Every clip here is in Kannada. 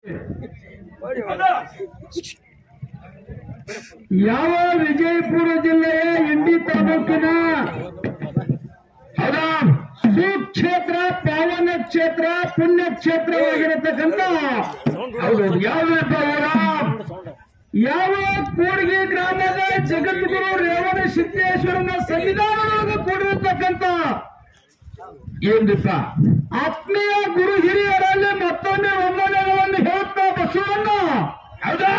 ಯಾವ ವಿಜಯಪುರ ಜಿಲ್ಲೆಯ ಇಂಡಿ ತಾಲೂಕಿನ ಹೌದಾ ಸುಕ್ಷೇತ್ರ ಪಾವನ ಕ್ಷೇತ್ರ ಪುಣ್ಯ ಕ್ಷೇತ್ರವಾಗಿರತಕ್ಕಂತ ಹೌದೌದು ಯಾವ್ದಪ್ಪ ಊರ ಯಾವ ಕೂಡ್ಗಿ ಗ್ರಾಮದ ಜಗದ್ಗುರು ರೇವಣ ಸಿದ್ದೇಶ್ವರನ ಸಂವಿಧಾನದೊಳಗೆ ಕೂಡಿರತಕ್ಕಂತ ಏನ್ರಿಪ್ಪ ಆತ್ಮೀಯ ಗುರು ಹಿರಿಯರಲ್ಲಿ ಮತ್ತೊಮ್ಮೆ ವಂದನೆಗಳನ್ನು ಹೇಳುತ್ತಾ ಬಸವಣ್ಣ ಹೌದಾ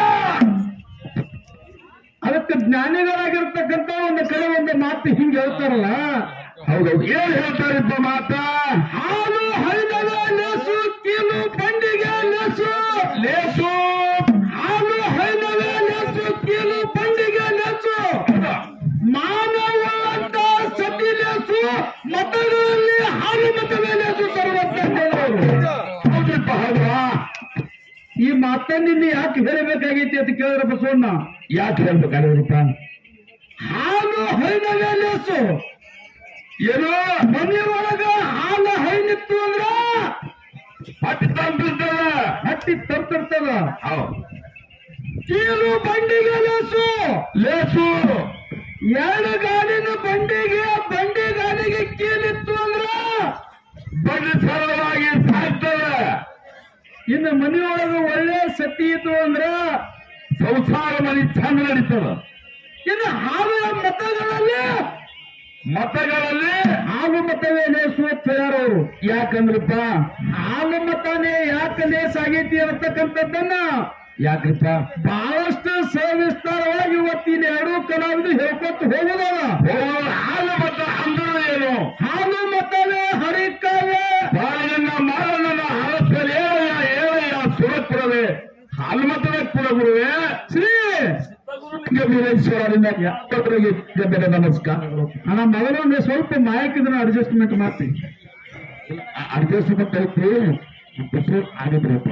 ಅದಕ್ಕೆ ಜ್ಞಾನಿಗಳಾಗಿರ್ತಕ್ಕಂತ ಒಂದು ಕಡೆ ಒಂದು ಮಾತು ಹಿಂಗೆ ಹೇಳ್ತಾರಲ್ಲ ಹೌದೌದು ಏನ್ ಹೇಳ್ತಾರಿಪ್ಪ ಮಾತ ಹಾಲು ಹೈದವ ಲೇಸು ಕೀಲು ಬಂಡಿಗೆ ಲೇಸು ಲೇಸು ಹಾಲು ಹೈದವ ಲೇಸು ಕೀಲು ಬಂಡಿಗೆ ಲೇಸು ಮಾನವ ಅಂತ ಸತಿ ಲೇಸು ಮತಗಳಲ್ಲಿ ಹಾಲು ಮತವೇ ಲೇಸು ತರುವಂತ ಹೌದ್ರಿಪ್ಪ ಹೌದಾ ಈ ಮಾತನ್ನ ಯಾಕೆ ಹೇಳಬೇಕಾಗೈತಿ ಅಂತ ಕೇಳಿದ್ರೆ ಬಸವಣ್ಣ ಯಾಕೆ ಹೇಳ್ಬೇಕಾಗಿದ್ರಿಪ್ಪ ಹಾಲು ಹೈನವೇ ಲೇಸು ಏನೋ ಮನೆಯೊಳಗ ಹಾಲು ಹೈನಿತ್ತು ಅಂದ್ರ ಹತ್ತಿ ತಂದಿರ್ತದ ಹಟ್ಟಿ ತರ್ತಿರ್ತದ ಹೌದು ಕೀಲು ಬಂಡಿಗೆ ಲೇಸು ಲೇಸು ಎರಡು ಗಾಲಿನ ಬಂಡಿಗೆ ಬಂಡಿ ಗಾಲಿಗೆ ಕೀಲಿತ್ತು ಅಂದ್ರ ಬಡ್ಡಿ ಸರಳವಾಗಿ ಸಾಕ್ತದೆ ಇನ್ನು ಮನೆಯೊಳಗ ಒಳ್ಳೆ ಸತಿ ಇತ್ತು ಅಂದ್ರ ಸಂಸಾರ ಮನೆ ಚಂದ ನಡೀತದ ಇನ್ನು ಹಾಲು ಮತಗಳಲ್ಲಿ ಮತಗಳಲ್ಲಿ ಹಾಲು ಮತವೇ ಲೇಸು ಅಂತ ಹೇಳ್ಯಾರವ್ರು ಯಾಕಂದ್ರಪ್ಪ ಹಾಲು ಮತನೇ ಯಾಕೆ ಲೇಸ್ ಆಗೈತಿ ಅನ್ನತಕ್ಕಂಥದ್ದನ್ನ ಯಾಕ್ರಿಪ್ಪ ಬಹಳಷ್ಟು ಸವಿಸ್ತಾರವಾಗಿ ಇವತ್ತಿನ ಎರಡೂ ಕಲಾವಿದರು ಹೇಳ್ಕೊತ ಹೋಗುದವ ಹೋಗೋರು ಹಾಲು ಮತ ಅಂದ್ರೆ ಏನು ಹಾಲು ಮತವೇ ಹರಿಕಾವೆ ಬಾಳನ್ನ ಮಾರನ್ನ ಹರಸ್ಕರ್ ಏಳಯ್ಯ ಏಳಯ್ಯ ಸುರಪುರವೇ ಹಾಲು ಮತವೇ ಕುಲಗುರುವೆ ಶ್ರೀ ವೀರೇಶ್ವರರಿಂದ ಎಪ್ಪತ್ತರಿಗೆ ಗದ್ದೆಗೆ ನಮಸ್ಕಾರಗಳು ನನ್ನ ಮೊದಲೊಂದು ಸ್ವಲ್ಪ ಮಾಯಕಿದ್ರೆ ಅಡ್ಜಸ್ಟ್ಮೆಂಟ್ ಮಾಡ್ತೀನಿ ಅಡ್ಜಸ್ಟ್ಮೆಂಟ್ ಐತಿ ಬಸ್ಸು ಆಗಿದ್ರಪ್ಪ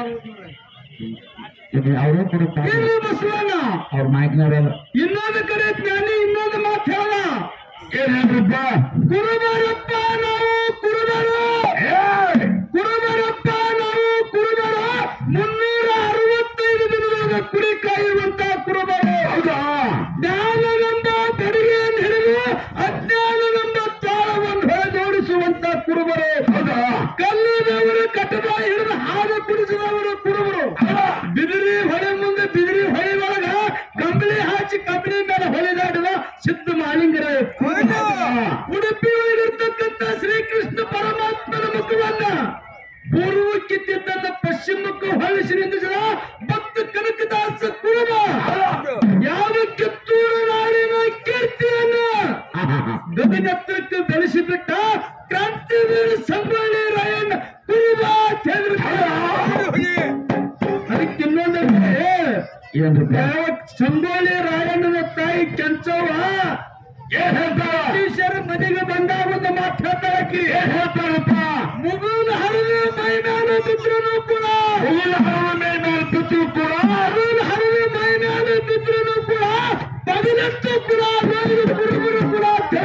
ಇದು ಅವ್ರೇನ್ ಕೊಡುತ್ತಾರೆ ಇಲ್ಲಿ ಬಸವಣ್ಣ ಅವ್ರ ಮಾಹಿತಿನವರಲ್ಲ ಇನ್ನೊಂದು ಕಡೆ ಜ್ಞಾನಿ ಇನ್ನೊಂದು ಮಾತು ಹೇಳ ಏನ್ ಹೇಳ್ರಪ್ಪ ಕುರುಬರಪ್ಪ ನಾವು ಕುರುಬರು ಏಯ್! ಕುರುಬರಪ್ಪ ನಾವು ಕುರುಬರ ಮುನ್ನೂರ ಅರವತ್ತೈದು ದಿನದಾಗ ಕುರಿ ಕಾಯುವಂತ ಕುರುಬರು ಹೌದಾ ಜ್ಞಾನವೆಂಬ ಬಡಿಗೆಯನ್ನು ಹಿಡಿದು ಅಜ್ಞಾನವೆಂಬ ತಾಳವನ್ನು ಹೊರಜೋಡಿಸುವಂತ ಕುರುಬರು ಹೌದಾ ಕಲ್ಲಿನವರು ಕಟ್ಟಡ ಹಿಡಿದು ಹಾಲು ಕುಡಿಸಿದವರು ಕುರುಬರು ಬಿದಿರಿ ಹೊಳೆ ಮುಂದೆ ಬಿದಿರಿ ಹೊಳೆ ಒಳಗ ಕಂಬಳಿ ಹಾಕಿ ಕಂಬಳಿ ಮೇಲೆ ಹೊಳೆದಾಡುವ ಸಿದ್ಧ ಮಾಲಿಂಗರ ಉಡುಪಿ ಒಳಗಿರ್ತಕ್ಕಂಥ ಶ್ರೀಕೃಷ್ಣ ಪರಮಾತ್ಮನ ಮುಖವನ್ನ ಪೂರ್ವಕ್ಕೆ ತಿದ್ದಂತ ಪಶ್ಚಿಮಕ್ಕೆ ಹೊಳಿಸಿ ನಿಂದಿಸಿದ ಭಕ್ತ ಕನಕದಾಸ ಕುರುಬ ಯಾವ ಕಿತ್ತೂರು ನಾಡಿನ ಕೀರ್ತಿಯನ್ನ ಗಗನತ್ರಕ್ಕೆ ಬೆಳೆಸಿಬಿಟ್ಟ ಕ್ರಾಂತಿವೀರ ಸಂಗೊಳ್ಳಿ ರಾಯಣ್ಣ ಕುರುಬ ಚಂದ್ರ ಅದಕ್ಕೆ ಇನ್ನೊಂದಂದ್ರೆ ಏನ್ರಪ್ಪ ಯಾವ ಸಂಗೊಳ್ಳಿ ರಾಯಣ್ಣನ ತಾಯಿ ಕೆಂಚವ್ವ ಏನ್ ಹೇಳ್ತಾರ ಬ್ರಿಟಿಷರ ಮನೆಗೆ ಬಂದಾಗ ಒಂದು ಮಾತು ಹೇಳ್ತಾಳಕಿ ಏನ್ ಹೇಳ್ತಾರಪ್ಪ ಮುಗುಲ್ ಹರಿದು ಮೈ ಮೇಲೆ ಬಿದ್ರೂ ಕೂಡ ಹೂವಿನ ಹರವ ಮೇಲೆ ಬಿದ್ದು ಕೂಡ ಮುಗುಲ್ ಹರಿದು ಮೈ ಮೇಲೆ ಬಿದ್ರೂ ಕೂಡ ಪದಿನೆಟ್ಟು ಕೂಡ ರೋಗಿನ ಕುರುಬರು ಕೂಡ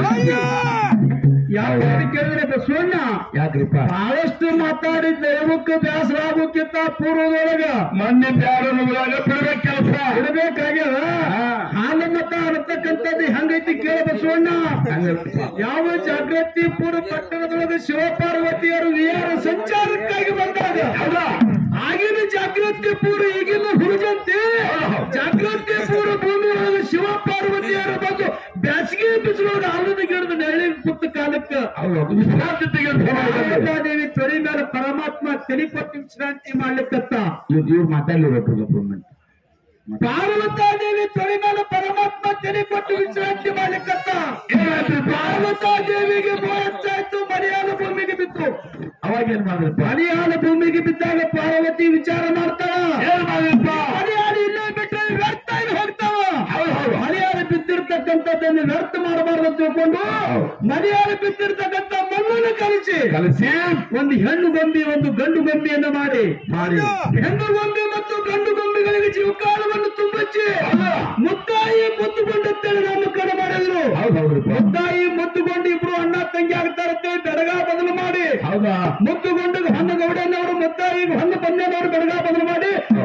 ಯಾವ ರೀತಿ ಕೇಳಿದ್ರೆ ಬಸವಣ್ಣ ಯಾಕ್ರಿಪ್ಪ ಬಹಳಷ್ಟು ಮಾತಾಡಿ ದೈವಕ್ಕೆ ಬೇಸರಾಗೋಕ್ಕಿಂತ ಪೂರ್ವದೊಳಗ ಮಂದಿ ಬ್ಯಾರನ ಬಿಡ್ಬೇಕು ಕೆಲಸ ಇಡಬೇಕಾಗ್ಯದ ಹಾಲು ಮತ ಅನ್ನತಕ್ಕಂಥದ್ದು ಹೆಂಗೈತಿ ಕೇಳ ಬಸವಣ್ಣ ಯಾವ ಜಾಗೃತಿ ಪೂರ್ವ ಪಟ್ಟಣದೊಳಗೆ ಶಿವಪಾರ್ವತಿಯರು ವಿಹಾರ ಸಂಚಾರಕ್ಕಾಗಿ ಬಂದಾಗ ಹೌದಾ ಆಗಿನ ಜಾಗೃತಿ ಪೂರ್ವ ಈಗಿನ ಹುಡುಗಂತೆ ಜಾಗೃತಿ ಪೂರ್ವ ಭೂಮಿ ಒಳಗೆ ಶಿವ ಪಾರ್ವತಿಯರು ಬಂದು ಬ್ಯಾಸಿಗೆ ಬಿಸಿಲೊಳಗೆ ಆಲದ ಗಿಡದ ನೆರಳಿಗೆ ಕುತ್ತ ಕಾಲಕ್ಕೆ ಹೌದು ವಿಶ್ರಾಂತಿ ತೆಗೆದು ದೇವಿ ತೊರೆ ಮೇಲೆ ಪರಮಾತ್ಮ ತಲೆ ಕೊಟ್ಟು ವಿಶ್ರಾಂತಿ ಮಾಡ್ಲಿಕ್ಕತ್ತ ಇವ್ರು ಮಾತಾಡಲಿರೋ ಗವರ್ಮೆಂಟ್ ಪಾರ್ವತಾದೇವಿ ತೊರೆ ಮೇಲೆ ಪರಮಾತ್ಮ ತಲೆ ಕೊಟ್ಟು ವಿಶ್ರಾಂತಿ ಮಾಡ್ಲಿಕ್ಕತ್ತ ಪಾರ್ವತಾದೇವಿಗೆ ಮೂವತ್ತಾಯ್ತು ಮಲಯಾಳ ಭೂಮಿಗೆ ಬಿತ್ತು ಅವಾಗ ಏನ್ ಮಾಡಿದ್ರಪ್ಪ ಮಲಯಾಳ ಭೂಮಿಗೆ ಬಿದ್ದಾಗ ಪಾರ್ವತಿ ವಿಚಾರ ಮಾಡ್ತಾಳ ಏನ್ ಮಾಡಿದ್ರಪ್ಪ ಮಲಯಾಳ ಇಲ್ಲೇ ಬಿಟ್ಟರೆ ವ್ಯರ್ಥ ಆಗಿ ಹೋಗ್ತಾವ ಹೌದು ಹೌದು ಮಲಯಾಳ ಬಿದ್ದಿರ್ತಕ್ಕಂಥದ್ದನ್ನು ವ್ಯರ್ಥ ಮಾಡಬಾರ್ದು ಅಂತ ತಿಳ್ಕೊಂಡು ಮಲಯಾಳ ಬಿದ್ದಿರ್ತಕ್ಕಂಥ ಮಣ್ಣನ್ನು ಕಲಿಸಿ ಕಲಿಸಿ ಒಂದು ಹೆಣ್ಣು ಗೊಂಬೆ ಒಂದು ಗಂಡು ಗೊಂಬೆಯನ್ನು ಮಾಡಿ ಮಾಡಿ ಹೆಣ್ಣು ಗೊಂಬೆ ಮತ್ತು ಗಂಡು ಗೊಂಬೆಗಳಿಗೆ ಜೀವಕಾಲವನ್ನು ತುಂಬಚ್ಚಿ ಮುತ್ತಾಯಿ ಮುತ್ತುಗೊಂಡಂತೇಳಿ ನಾಮಕರಣ ಮಾಡಿದ್ರು ಹೌದು ಹೌದ್ರಪ್ಪ ಮುತ್ತಾಯಿ ಮುತ್ತುಗೊಂಡು ಇಬ್ರು ಅಣ್ಣ ತಂಗಿ ಆಗ್ತಾರಂತೇಳಿ ಬೆಡಗ ಬದಲು ಮಾಡಿ ಹೌದಾ ಮುತ್ತುಗೊಂಡು ಹೊನ್ನ ಗೌಡನವರು ಮುತ್ತಾಯಿ ಹೊನ್ನ ಪಂದ್ಯನವರು ಬೆಡಗ ಬದಲು ಮಾಡಿ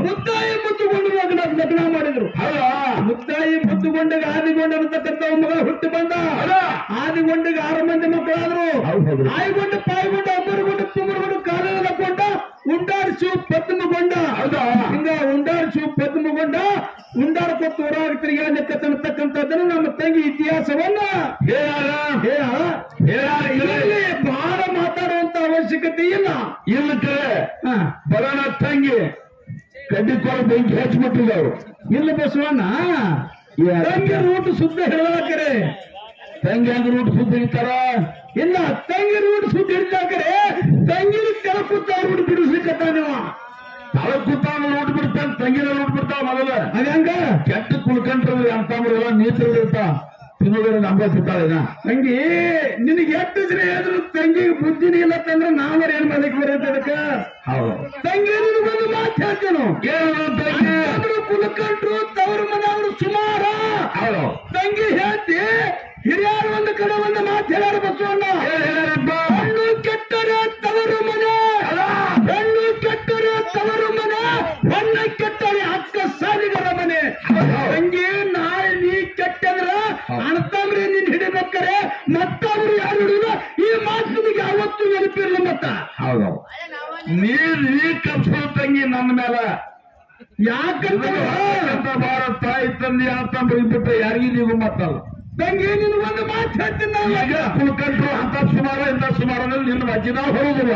ಮುತ್ತಾಯಿ ಮುತ್ತುಗೊಂಡು ಲಗ್ನ ಲಗ್ನ ಮಾಡಿದ್ರು ಹೌದಾ ಮುತ್ತಾಯಿ ಮುತ್ತುಗೊಂಡಗ ಆದಿಗೊಂಡ ಅನ್ನತಕ್ಕಂತ ಮಗ ಹುಟ್ಟಿ ಬಂದ ಹೌದಾ ಆದಿಗೊಂಡಗ ಆರು ಮಂದಿ ಮಕ್ಕಳಾದ್ರು ಹೌದು ಹೌದು ಆಯ್ಗೊಂಡ ಪಾಯ್ಗೊಂಡ ಅಬ್ಬರುಗೊಂಡ ತುಮರುಗೊಂಡ ಕಾಲದ ಕೊಂಡ ಉಂಡಾಡಿಸು ಪದ್ಮಗೊಂಡ ಹೌದಾ ಹಿಂಗ ಉಂಡಾಡಿಸು ಪದ್ಮಗೊಂಡ ಉಂಡಾಡ ಕೊಟ್ಟು ಹೊರಾಗ ತಿರುಗಾಡತಕ್ಕಂಥದ್ದನ್ನು ನಮ್ಮ ತಂಗಿ ಇತಿಹಾಸವನ್ನ ಹೇಳ ಹೇಳ ಹೇಳ ಇದರಲ್ಲಿ ಬಹಳ ಮಾತಾಡುವಂತ ಅವಶ್ಯಕತೆ ಇಲ್ಲ ಇಲ್ಲಕ್ಕೆ ಹ. ಬರೋಣ ತಂಗಿ ಕಡ್ಡಿ ಕೊಳ ಬೆಂಕಿ ಹಚ್ಬಿಟ್ಟಿದ್ದವ್ರು ಇಲ್ಲ ಬಸವಣ್ಣ ತಂಗಿ ರೂಟ್ ಸುದ್ದ ಹೇಳಾಕರೆ ತಂಗಿ ಅಂದ್ರೆ ಊಟ ಸುದ್ದಿ ಇರ್ತಾರ ಇಲ್ಲ ತಂಗಿ ರೂಟ್ ಸುದ್ದ ಹಿಡಿದಾಕರೆ ತಂಗಿನ ಕೆಳಕುತ್ತ ರೂಟ್ ಬಿಡಿಸ್ಲಿಕ್ಕತ್ತ ನೀವು ತಳ ಕೂತಾವ ಊಟ ಬಿಡ್ತಾನ ತಂಗಿನ ಊಟ ಬಿಡ್ತಾವ ಮೊದಲ ಅದಂಗ ಕೆಟ್ಟ ಕುಳ್ಕಂಡ್ರಿ ಅಂತಂದ್ರೆಲ್ಲ ನೀತಿರು ಇರ್ತಾವ ತಿನ್ನೋದ್ರ ನಂಬ ಬಿಟ್ಟಾಳ ತಂಗಿ ನಿನಗೆ ಎಷ್ಟು ಜನ ಹೇಳಿದ್ರು ತಂಗಿಗೆ ಬುದ್ಧಿನೇ ಇಲ್ಲ ತಂದ್ರೆ ನಾವರ ಏನ್ ಮಾಡಕ್ ಬರುತ್ತೆ ಅದಕ್ಕ ಹೌದು ತಂಗಿ ನಿನಗೊಂದು ಮಾತು ಹೇಳ್ತೇನು ಏನು ತಂಗಿ ಅವರು ಕುಲಕಂಡ್ರು ತವ್ರ ಮನೆಯವರು ಸುಮಾರ ಹೌದು ತಂಗಿ ಹೇಳ್ತಿ ಹಿರಿಯರು ಒಂದು ಕಡೆ ಒಂದು ಮಾತು ಹೇಳ್ಯಾರ ಬಸವಣ್ಣ ಏನ್ ಹೇಳ್ಯಾರಪ್ಪ ಹೆಣ್ಣು ಕೆಟ್ಟರೆ ತವರು ಮನೆ ಹೆಣ್ಣು ಕೆಟ್ಟರೆ ತವರು ಮನೆ ಹೆಣ್ಣು ಕೆಟ್ಟರೆ ಅಕ್ಕ ಸಾಲಿಗರ ಮನೆ ತಂಗಿ ನಾಳೆ ನೀ ಕೆಟ್ಟದ್ರ ಅಣ್ತಂದ್ರೆ ನೀನ್ ಹಿಡಿಬೇಕಾರೆ ಮತ್ತೊಬ್ರು ಯಾರು ಹಿಡಿದ ಈ ಮಾತು ನಿನಗೆ ಯಾವತ್ತೂ ನೆನಪಿರಲ್ಲ ಮತ್ತ ಹೌದು ನೀರ್ ನೀ ಕಪ್ಸೋ ತಂಗಿ ನನ್ನ ಮೇಲೆ ಯಾಕಂದ್ರೆ ಅಂತ ಬಾರ ತಾಯಿ ತಂದೆ ಅಂತಂದ್ರೆ ಇದ್ಬಿಟ್ಟು ಯಾರಿಗೂ ನೀವು ಮತ್ತಲ್ಲ ತಂಗಿ ನಿನ್ ಒಂದು ಮಾತು ಹೇಳ್ತೀನಿ ನಾನು ಈಗ ಕುಳ್ಕಂಡ್ರು ಅಂತ ಸುಮಾರ ಇಂಥ ಸುಮಾರಲ್ಲಿ ನಿನ್ನ ವಜ್ಜಿನ ಹೊರೋದಿಲ್ಲ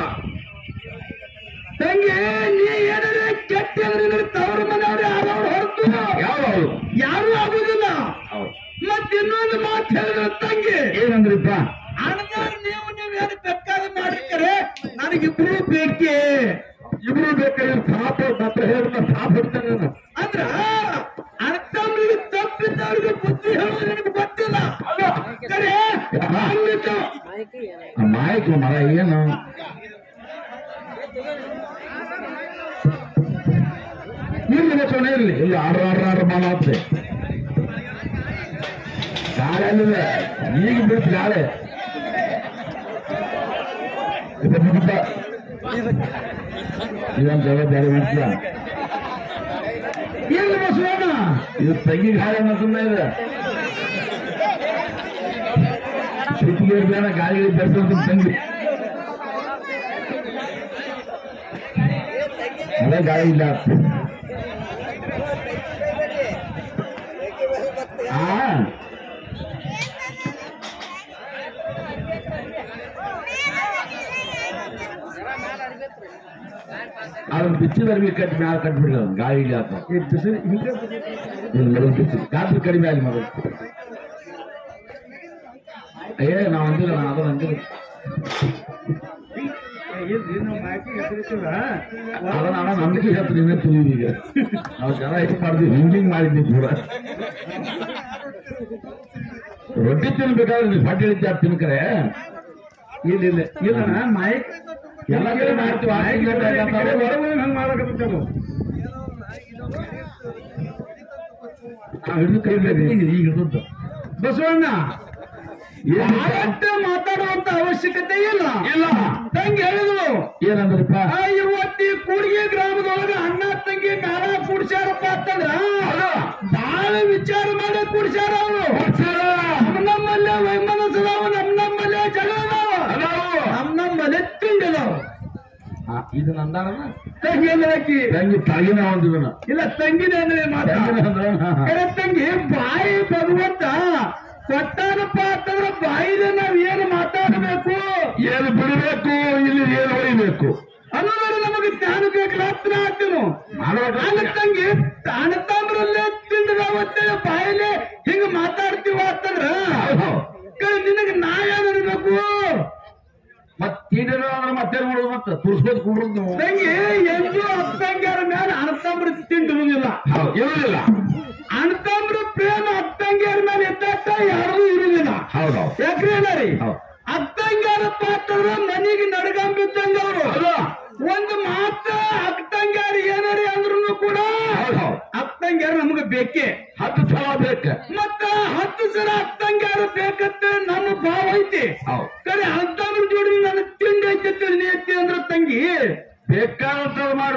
ತಂಗಿ ನೀ ಏನಾದ್ರೆ ಕೆಟ್ಟ ತವರು ಮನೆಯವ್ರು ಯಾರು ಹೊರತು ಯಾವ್ದು ಯಾರು ಆಗುದಿಲ್ಲ ಹೌದು ಮತ್ ಇನ್ನೊಂದು ಮಾತು ಹೇಳಿದ್ರೆ ತಂಗಿ ಏನಂದ್ರಿಪ್ಪ ಅಣ್ಣಾರ್ ನೀವು ನೀವು ಏನು ಬೇಕಾದ ಮಾಡಿರ್ತಾರೆ ನನಗಿಬ್ರು ಬೇಕೇ ಇಬ್ರು ಬೇಕಾದ್ರೆ ಸಾಪ ಮಾತ್ರ ಹೇಳಿದ್ರೆ ಸಾಪ ಇಡ್ತಾನೆ ನಾನು ಅಂದ್ರ ಅಣ್ಣತಮ್ರಿಗೆ ತಪ್ಪಿದ್ದವ್ರಿಗೆ ಬುದ್ಧಿ ಹೇಳೋದು ನಿನಗೆ ಗೊತ್ತಿಲ್ಲ ಸರಿ ಹಂಗಿತ್ತು. ಆ ಮಾಯಕ ಮರ ಏನು ಇರ್ಲಿ ಬಸವಣ್ಣ ಇರ್ಲಿ ಇಲ್ಲ ಆರು ಆರು ಆರು ಮಾಲ ಆಗ್ತದೆ ಗಾಳಿ ಅಲ್ಲಿದೆ ಈಗ ಬಿಡ್ತು ಗಾಳಿ ಇದು ಮುಗಿತ ಇದೊಂದು ಜವಾಬ್ದಾರಿ ಮಾಡ್ತೀಯ ಏನು ಬಸವಣ್ಣ ಇದು ತಂಗಿ ಗಾಳಿ ಅನ್ನೋದನ್ನ ಇದೆ ಸಿಟಿಗೆ ಬೇಡ ಗಾಳಿಗೆ ಬೆರೆಸೋದು ತಂಗಿ ಮಳೆ ಗಾಳಿ ಇಲ್ಲ ಆ ಅದನ್ನ ಬಿಚ್ಚಿದ್ರೆ ಕಟ್ಟಿ ಮ್ಯಾಲ ಕಟ್ಬಿಡ್ರಿ ಅದನ್ನ ಗಾಳಿ ಇಲ್ಲ ಅಂತ ಇದು ಮೊದಲು ಬಿಚ್ಚಿ ಗಾತ್ರ ಕಡಿಮೆ ಆಗಿ ಮೊದಲು ಏ ನಾವು ಅಂದಿಲ್ಲ ನಾನು ಅದನ್ನ ಅಂದಿಲ್ಲ ಅದನ್ನ ಅಣ್ಣ ನಂಬಿಕೆ ಹೇಳ್ತೀನಿ ಇನ್ನೇ ತಿಳಿದು ಈಗ ನಾವು ಜನ ಹೆಚ್ಚು ಮಾಡಿದ್ವಿ ಹಿಂಗಿಂಗ್ ಮಾಡಿದ್ವಿ ಪೂರ ರೊಟ್ಟಿ ತಿನ್ಬೇಕಾದ್ರೆ ನೀವು ಹೊಟ್ಟೆ ಹಿಡಿತ ತಿನ್ಕರೆ ಇಲ್ಲ ಇಲ್ಲ ಇಲ್ಲ ಮೈಕ್ ಎಲ್ಲ ಕಡೆ ಮಾಡ್ತೀವಿ ಆ ಸಿಗರೇಟ್ ಹಾಕಂತಾರೆ. ಹಂಗ ಮಾಡಕತ್ತದು ನಾವು ಹಿಡಿದು ಕೈ ಈಗ ಹಿಡಿದು ಬಸವಣ್ಣ ಏನು ಯಾವತ್ತೇ ಮಾತಾಡುವಂತ ಅವಶ್ಯಕತೆ ಇಲ್ಲ ಇಲ್ಲ ತಂಗಿ ಹೇಳಿದ್ರು ಏನಂದ್ರಪ್ಪ ಆ ಇವತ್ತಿ ಕೂಡಿಗೆ ಗ್ರಾಮದೊಳಗ ಅಣ್ಣ ತಂಗಿ ಮೇಳ ಕೂಡ್ಸ್ಯಾರಪ್ಪ ಅಂತಂದ್ರ ಬಹಳ ವಿಚಾರ ಮಾಡಿ ಕೂಡ್ಸ್ಯಾರ ಅವರು ನಮ್ ನಮ್ಮಲ್ಲೇ ವೈಮನಸ್ಸದಾವ ನಮ್ ನಮ್ಮಲ್ಲೇ ಜಗಳ ಅದಾವ ನಮ್ ನಮ್ಮಲ್ಲೇ ತಿಂಡಿದಾವ ಆ, ಇದು ನಂದಾರನ ತಂಗಿ ಅಂದ್ರೆ ಆಕಿ ತಂಗಿ ತಾಗಿನ ಒಂದು ಇದನ್ನ ಇಲ್ಲ ತಂಗಿನೇ ಅಂದ್ರೆ ಮಾತ್ರ ತಂಗಿನ ಅಂದ್ರೆ ಹಾ, ಹಾ. ಕರೆ ತಂಗಿ ಬಾಯಿ ಭಗವಂತ ಕೊಟ್ಟಾನಪ್ಪ ಅಂತಂದ್ರ ಬಾಯಿಲೆ ನಾವ್ ಏನು ಮಾತಾಡಬೇಕು ಏನು ಬಿಡಬೇಕು ಇಲ್ಲಿ ಏನು ಹೊಡಿಬೇಕು ಅನ್ನೋದ್ರ ನಮಗೆ ಜ್ಞಾನ ಬೇಕು ರತ್ನ ಹಾಕ್ತೇನು ಮಾಡ್ಬೇಕು. ನಾನು ತಂಗಿ ತಾಣತಾಮ್ರಲ್ಲೇ ತಿಂದಿದಾವತ್ತೇಳಿ ಬಾಯಿಲೆ ಹಿಂಗ ಮಾತಾಡ್ತೀವ ಅಂತಂದ್ರ ಹೌದು. ಕರೆ ನಿನಗೆ ನಾ ಏನ್ ಅನ್ಬೇಕು ಮತ್ ತೀಡಿನ ಅಂದ್ರೆ ಮತ್ತೆ ಮಾಡೋದು ಮತ್ತೆ ತುರ್ಸ್ಬೋದು ಕೂಡೋದು ನೀವು ತಂಗಿ ಎಂದು ಅತ್ತಂಗ್ಯಾರ ಮೇಲೆ ಅಣತಂಬ್ರ ತಿಂಡಿರುವುದಿಲ್ಲ ಹೌದು ಇರುವುದಿಲ್ಲ ಅಣತಂಬ್ರ ಪ್ರೇಮ ಅತ್ತಂಗ್ಯಾರ ಮೇಲೆ ಎದ್ದತ್ತ ಯಾರೂ ಇರುವುದಿಲ್ಲ ಹೌದು ಯಾಕ್ರಿ ರೀ ಹೌದು ಅತ್ತಂಗ್ಯಾರಪ್ಪ ಅಂತಂದ್ರ ಮನೆಗೆ ನಡಗಂಬಿದ್ದಂಗ ಅವರು ಒಂದು ಮಾತ ಅತ್ತಂಗ್ಯಾರ ಏನಾರಿ ಅಂದ್ರೂ ಕೂಡ ಹೌದು ಅತ್ತಂಗ್ಯಾರ ನಮ್ಗೆ ಬೇಕೇ ಹತ್ತು ಸಲ ಬೇಕ ಮತ್ತ ಹತ್ತು ಸಲ ಅತ್ತಂಗ್ಯಾರ ಬೇಕಂತ ನಮ್ಮ ಭಾವ ಐತಿ ಹೌದು ಕರೆ ಅಂತಂದ್ರ ಜೋಡಿ ನನ್ನ ತಿಂಡಿ ಐತಿ ನೀ ಐತಿ ಅಂದ್ರ ತಂಗಿ ಬೇಕಾದಂತ ಮಾಡು ತಂಗಿ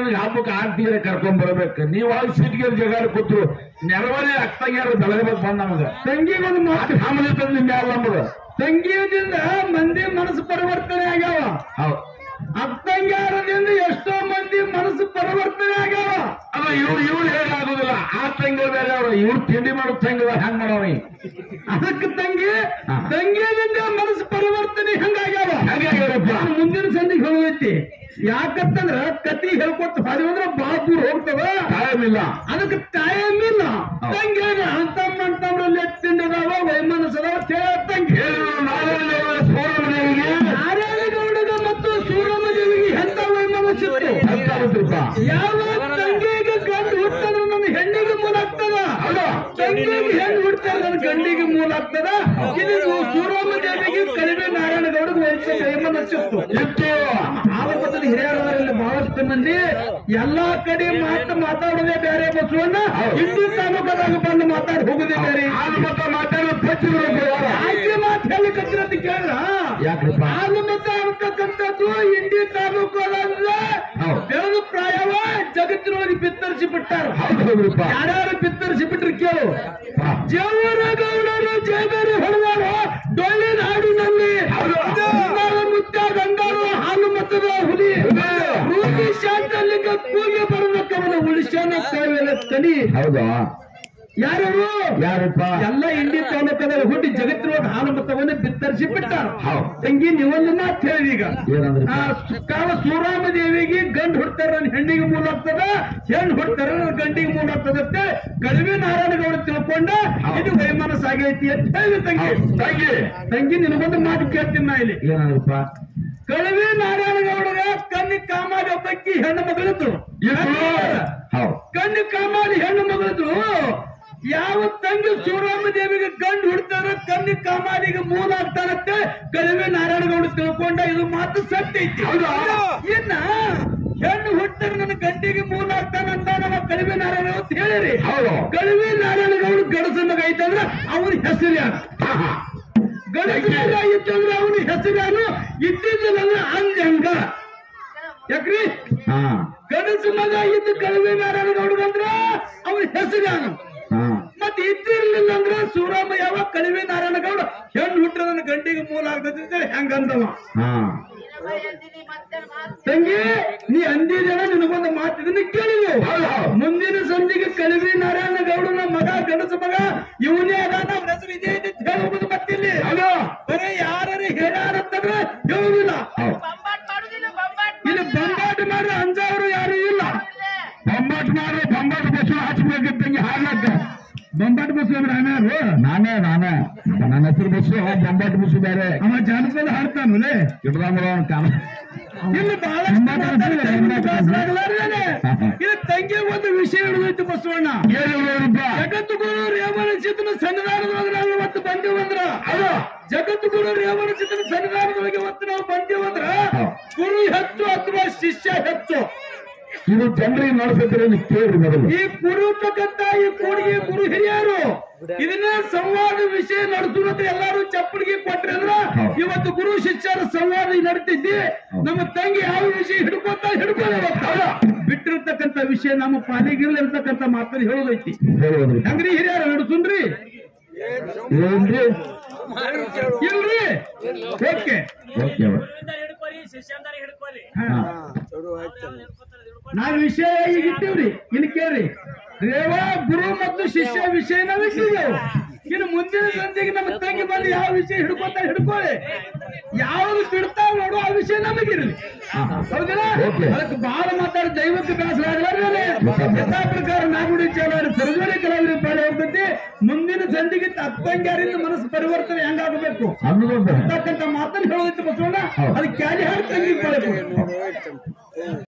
ನನಗೆ ಹಬ್ಬಕ್ಕೆ ಆಂಟಿಯರ ಕರ್ಕೊಂಡ್ ಬರ್ಬೇಕು ನೀವು ಅಲ್ಲಿ ಸಿಟಿಗೆ ಜಗಾಡ ಕೂತ್ರು ನೆರವನೆ ಅಕ್ಕಂಗ್ಯಾರ ಬೆಳಗ್ಬೇಕು ಬಂದ ನಮಗ ತಂಗಿಗೊಂದು ಮಾತು ಆಮೇಲೆ ತಂದು ಮ್ಯಾಲ ನಮಗ ಸಂಗೀತದಿಂದ ಮಂದಿ ಮನಸ್ಸು ಪರಿವರ್ತನೆ ಆಗ್ಯಾವ ಹೌದು ಅತ್ತಂಗಾರದಿಂದ ಎಷ್ಟೋ ಮಂದಿ ಮನಸ್ಸು ಪರಿವರ್ತನೆ ಆಗ್ಯಾವ ಅಲ್ಲ ಇವ್ರು ಇವ್ರು ಹೇಗಾಗುದಿಲ್ಲ ಆ ತಂಗಿ ಬೇರೆ ಅವ್ರು ಇವ್ರು ತಿಂಡಿ ಮಾಡೋ ತಂಗಿ ಹೆಂಗ್ ಮಾಡವ್ರಿ ಅದಕ್ಕೆ ತಂಗಿ ಹಾ. ತಂಗಿಯಿಂದ ಮನಸ್ಸು ಪರಿವರ್ತನೆ ಹಂಗಾಗ್ಯಾವ ಹಂಗಾಗ್ಯಾರಪ್ಪ ನಾನು ಮುಂದಿನ ಸಂಧಿಗೆ ಹೋಗೈತಿ ಯಾಕಂತಂದ್ರ ಕತಿ ಹೇಳ್ಕೊತ ಹಾಡಿ ಅಂದ್ರೆ ಬಹಳ ದೂರ ಹೋಗ್ತವ ಟೈಮ್ ಇಲ್ಲ ಅದಕ್ಕೆ ಟೈಮ್ ಇಲ್ಲ ಹೌದು. ತಂಗಿ ಅಂತಮ್ಮ ಅಂತಮ್ರಲ್ಲಿ ಎತ್ತಿಂಡದಾವ ವೈಮನಸದಾವ ತೇಳ ತಂಗಿ ಹೇಳಿದ್ರು ನಾರಾಯಣ ಸೋರಮನೆಯವರಿಗೆ ನಾರಾಯಣಗೌಡಗ ಮತ್ತು ಸೂರಮ್ಮ ದೇವಿಗೆ ಎಂತ ವೈಮನಸ್ಸಿತ್ತು ಹತ್ತಾಗುತ್ತಪ್ಪ ಯಾವ ತಂಗಿಗೆ ಗಂಡು ಹುಟ್ಟದ್ರೆ ನನ್ನ ಹೆಣ್ಣಿಗೆ ಮೂಲ ಆಗ್ತದ ಹೌದು. ತಂಗಿಗೆ ಹೆಣ್ಣು ಹುಡ್ತಾರೆ ನನ್ನ ಗಂಡಿಗೆ ಮೂಲ ಆಗ್ತದ ಇದು ಸೂರಮ್ಮ ದೇವಿಗೆ ಕಡಿಮೆ ನಾರಾಯಣಗೌಡಗೆ ವಯಸ್ಸು ವೈಮನಸ್ಸಿತ್ತು ಇತ್ತು ಆಲಪದಲ್ಲಿ ಹಿರಿಯರವರಲ್ಲಿ ಬಹಳಷ್ಟು ಮಂದಿ ಎಲ್ಲಾ ಕಡೆ ಮಾತು ಮಾತಾಡೋದೇ ಬೇರೆ ಬಸವಣ್ಣ ಹೌದು. ಹಿಂದೂ ತಾಲೂಕದಾಗ ಬಂದು ಮಾತಾಡಿ ಹೋಗುದೇ ಬೇರೆ ಆಗ ಮತ್ತೆ ಮಾತಾಡೋ ಪಚ್ಚಿದ್ರು ಯಾಕೆ ಮಾತು ಹೇಳಿಕತ್ತಿರ ಅಂತ ಕೇಳಿದ್ರ ಯಾಕ್ರಪ್ಪ ಹಾಲು ಮತ ಅಂತಕ್ಕಂಥದ್ದು ಇಂಡಿ ತಾಲೂಕಲ್ಲ ಹೌದು. ಬೆಳೆದು ಪ್ರಾಯವ ಜಗತ್ತಿನೊಳಗೆ ಬಿತ್ತರಿಸಿ ಬಿಟ್ಟಾರ ಹೌದು ಹೌದ್ರಪ್ಪ ಯಾರ್ಯಾರು ಬಿತ್ತರಿಸಿ ಬಿಟ್ರು ಕೇಳು ಜವರಗೌಡರು ಜಯಬೇರಿ ಹೊಡೆದಾರು ಡೊಳ್ಳಿ ನಾಡಿನಲ್ಲಿ ಗಂಗಾಳ ಮುತ್ತ ಗಂಗಾಳು ಹಾಲು ಮತದ ಹುಲಿ ರೂಪಿ ಶಾಂತಲಿಂಗ ಕೂಗಿ ಬರಬೇಕವನ ಉಳಿಸ್ಯಾನ ಕಾವೇಲ ಕಲಿ ಹೌದಾ ಯಾರು ಯಾರಪ್ಪ ಎಲ್ಲ ಇಂಡಿ ತಾಲೂಕದಲ್ಲಿ ಹುಟ್ಟಿ ಜಗತ್ತಿನೊಳಗೆ ಹಾಲು ಮತವನ್ನ ಬಿತ್ತರಿಸಿ ಬಿಟ್ಟಾರ ಹೌದು. ತಂಗಿ ನೀವೊಂದು ಮಾತು ಹೇಳಿದ ಈಗ ಏನಂದ್ರೆ ಆ ಕಾಲ ಸೂರಾಮ ದೇವಿಗೆ ಗಂಡು ಹುಡ್ತಾರ ನನ್ನ ಹೆಣ್ಣಿಗೆ ಮೂಲ ಆಗ್ತದ ಹೆಣ್ಣು ಹುಡ್ತಾರ ನನ್ನ ಗಂಡಿಗೆ ಮೂಲ ಆಗ್ತದತ್ತೆ ಕಡಿಮೆ ನಾರಾಯಣಗೌಡ ತಿಳ್ಕೊಂಡ ಇದು ವೈಮನಸ್ ಆಗೈತಿ ಅಂತ ಹೇಳಿ ತಂಗಿ ತಂಗಿ ತಂಗಿ ನಿನಗೊಂದು ಮಾತು ಕೇಳ್ತೀನಿ ನಾ ಇಲ್ಲಿ ಏನಂದ್ರಪ್ಪ ಕಡಿಮೆ ನಾರಾಯಣಗೌಡರ ಕಣ್ಣಿ ಕಾಮಾಡಿ ಒಬ್ಬಕ್ಕಿ ಹೆಣ್ಣು ಮಗಳಿದ್ರು ಹೌದು ಕಣ್ಣು ಕಾಮಾಡಿ ಹೆಣ್ಣು ಮಗಳಿದ್ರು ಯಾವ ತಂಗಿ ಸೂರಮ್ಮ ದೇವಿಗೆ ಗಂಡು ಹುಡ್ತಾರ ಕಣ್ಣಿ ಕಾಮಾಡಿಗೆ ಮೂಲ ಆಗ್ತಾನಂತೆ ಕಡಿಮೆ ನಾರಾಯಣಗೌಡ ತಿಳ್ಕೊಂಡ ಇದು ಮಾತು ಸತ್ಯ ಐತಿ ಹೌದಾ? ಇನ್ನ ಹೆಣ್ಣು ಹುಟ್ಟಾರ ನನ್ನ ಗಂಡಿಗೆ ಮೂಲ ಆಗ್ತಾನಂತ ನಮ್ಮ ಕಡಿಮೆ ನಾರಾಯಣ ಅಂತ ಹೇಳಿರಿ ಹೌದು ಕಡಿಮೆ ನಾರಾಯಣಗೌಡ ಗಡಸ ಮಗ ಐತಂದ್ರ ಅವನ ಹೆಸರು ಯಾರು ಗಡಸ ಮಗ ಇತ್ತಂದ್ರ ಅವನ ಹೆಸರು ಯಾರು ಇದ್ದಿದ್ದಿಲ್ಲ ಅಂದ್ರೆ ಅಂಜಂಗ ಯಾಕ್ರಿ ಹಾ ಗಣಸ ಮಗ ಇದ್ದು ಕಡಿಮೆ ನಾರಾಯಣಗೌಡ ಅಂದ್ರ ಅವನ ಹೆಸರು ಯಾರು ಹಾ ಮತ್ತೆ ಇದ್ದಿರ್ಲಿಲ್ಲ ಅಂದ್ರೆ ಸೂರಮ್ಮ ಯಾವ ಕಡಿಮೆ ನಾರಾಯಣಗೌಡ ಹೆಣ್ಣು ಹುಟ್ಟ ನನ್ನ ಗಂಡಿಗೆ ಮೂಲ ಆಗದಿದ್ರೆ ಹೆಂಗಂದವ ಹಾ ತಂಗಿ ನೀ ಅಂದಿದ್ದೇನ ನಿನಗೊಂದು ಮಾತಿದನ್ನ ಕೇಳಿದೆ ಹೌದು, ಹೌದು. ಮುಂದಿನ ಸಂಧಿಗೆ ಕಳಿವಿ ನಾರಾಯಣ ಗೌಡನ ಮಗ ಗಣಸ ಮಗ ಇವನೇ ಅದಾನ ಅವ್ನ ಹೆಸರು ಇದೆ ಇದೆ ಅಂತ ಹೇಳುವುದು ಮತ್ತಿಲ್ಲಿ ಹೌದು. ಬರೀ ಯಾರು ಹೇಳ್ಯಾರಂತಂದ್ರೆ ಹೇಳುವುದಿಲ್ಲ ಹೌದು ಇಲ್ಲಿ ಬಂಗಾಟ ಮಾಡಿ ಅಂಜಾವರು ಯಾರು ಇಲ್ಲ ಬೊಂಬಾಟ್ ಮಾಡ್ರೆ ಬೊಂಬಾಟ್ ಬಸ್ಸು ಹಚ್ಬೇಕಿತ್ತಂಗೆ ಹಾರ್ಲಕ್ಕ ಬಂಬಾಟ ಬಸ್ ಯಾರು ನಾನೇ ನಾನೇ ನನ್ನ ಹೆಸರು ಬಸ್ಸು ಬೊಂಬಾಟ್ ಬಸ್ಸು ಬೇರೆ ಅವ ಜಾನಪದ ಹಾಡ್ತಾನಲ್ಲೇ ಇಡ್ರಾಮರ ಕಾಲ ಇಲ್ಲಿ ಬಹಳಷ್ಟು ಮಾತಾಡ್ತಾರೆ, ನಿಮ್ಗೆ ಬೇಸರ ಆಗಲಾರ್ದೇನೆ. ಇಲ್ಲಿ ತಂಗಿ ಒಂದು ವಿಷಯ ಹಿಡಿದೈತಿ ಬಸವಣ್ಣ ಏನಿಲ್ಲಪ್ಪ ಜಗತ್ತುಗುರು ರೇವಣ ಚಿತ್ರನ ಸನ್ನಿಧಾನದೊಳಗೆ ನಾವು ಇವತ್ತು ಬಂದೇವಂದ್ರ ಅದು ಜಗತ್ತುಗುರು ರೇವಣ ಚಿತ್ರನ ಸನ್ನಿಧಾನದೊಳಗೆ ಇವತ್ತು ನಾವು ಬಂದೇವಂದ್ರ ಹೌದು. ಗುರು ಹೆಚ್ಚು ಅಥವಾ ಶಿಷ್ಯ ಹೆಚ್ಚು ಇದು ಜನರಿಗೆ ನಡೆಸಿದ್ರೆ ನೀವು ಕೇಳ್ರಿ ಮೊದಲು ಈ ಗುರು ಇರ್ತಕ್ಕಂತ ಈ ಕೂಡಿಗೆ ಗುರು ಹಿರಿಯರು ಇದನ್ನ ಸಂವಾದ ವಿಷಯ ನಡೆಸುವಂತ ಎಲ್ಲಾರು ಚಪ್ಪಲಿಗೆ ಕೊಟ್ರಿ ಅಂದ್ರ ಹೌದು. ಇವತ್ತು ಗುರು ಶಿಷ್ಯರ ಸಂವಾದ ನಡ್ತಿದ್ದಿ ನಮ್ಮ ತಂಗಿ ಯಾವ ವಿಷಯ ಹಿಡ್ಕೊತ ಹಿಡ್ಕೊಳ್ಳ ಬಿಟ್ಟಿರ್ತಕ್ಕಂತ ವಿಷಯ ನಮ್ಮ ಪಾಲಿಗಿರ್ಲಿರ್ತಕ್ಕಂತ ಮಾತಲ್ಲಿ ಹೇಳೋದೈತಿ ಹೇಳೋದ್ರಿ ಹೆಂಗ್ರಿ ಹಿರಿಯರು ನಡ್ಸುನ್ರಿ ಏನ್ರಿ ಇಲ್ರಿ ಓಕೆ ಓಕೆ ಅವ್ರೆ. ಹಿಡ್ಕೊರಿ ಶಿಷ್ಯಂದಾರಿ ಹಿಡ್ಕೊರಿ ಹಾ. ನಾವ್ ವಿಷಯ ಈಗ ಇಟ್ಟಿವ್ರಿ ಇಲ್ಲಿ ಕೇಳ್ರಿ ರೇವ ಗುರು ಮತ್ತು ಶಿಷ್ಯ ವಿಷಯ ನಾವ್ ಇಟ್ಟಿದ್ದೇವೆ ಇನ್ನು ಮುಂದಿನ ಸಂಜೆಗೆ ನಮ್ಮ ತಂಗಿ ಬಂದು ಯಾವ ವಿಷಯ ಹಿಡ್ಕೊತ ಹಿಡ್ಕೊಳ್ಳಿ ಯಾವ್ದು ಬಿಡ್ತಾವ ನೋಡು ಆ ವಿಷಯ ನಮಗಿರಲಿ ಹೌದಿಲ್ಲ Okay. ಅದಕ್ಕೆ ಬಹಳ ಮಾತಾಡಿ ದೈವಕ್ಕೆ ಬೇಸರ ಆಗಲಾರ್ದೇ ಯಥಾ ಪ್ರಕಾರ ನಾಗುಡಿ ಚಾಲಾಡಿ ಸರ್ವರಿ ಕಲಾವಿದ ಪಾಡಿ ಹೋಗ್ತೈತಿ ಮುಂದಿನ ಸಂಧಿಗೆ ತಪ್ಪಂಗ್ಯಾರಿಂದ ಮನಸ್ಸು ಪರಿವರ್ತನೆ ಹೆಂಗಾಗಬೇಕು ಅನ್ನೋದು ಅಂತಕ್ಕಂಥ ಮಾತನ್ನು ಹೇಳೋದೈತಿ ಬಸವಣ್ಣ ಹೌದು. ಅದು ಕ್ಯಾಲಿ ಹಾಡಿ ತಂಗಿ ಪಾಡಿ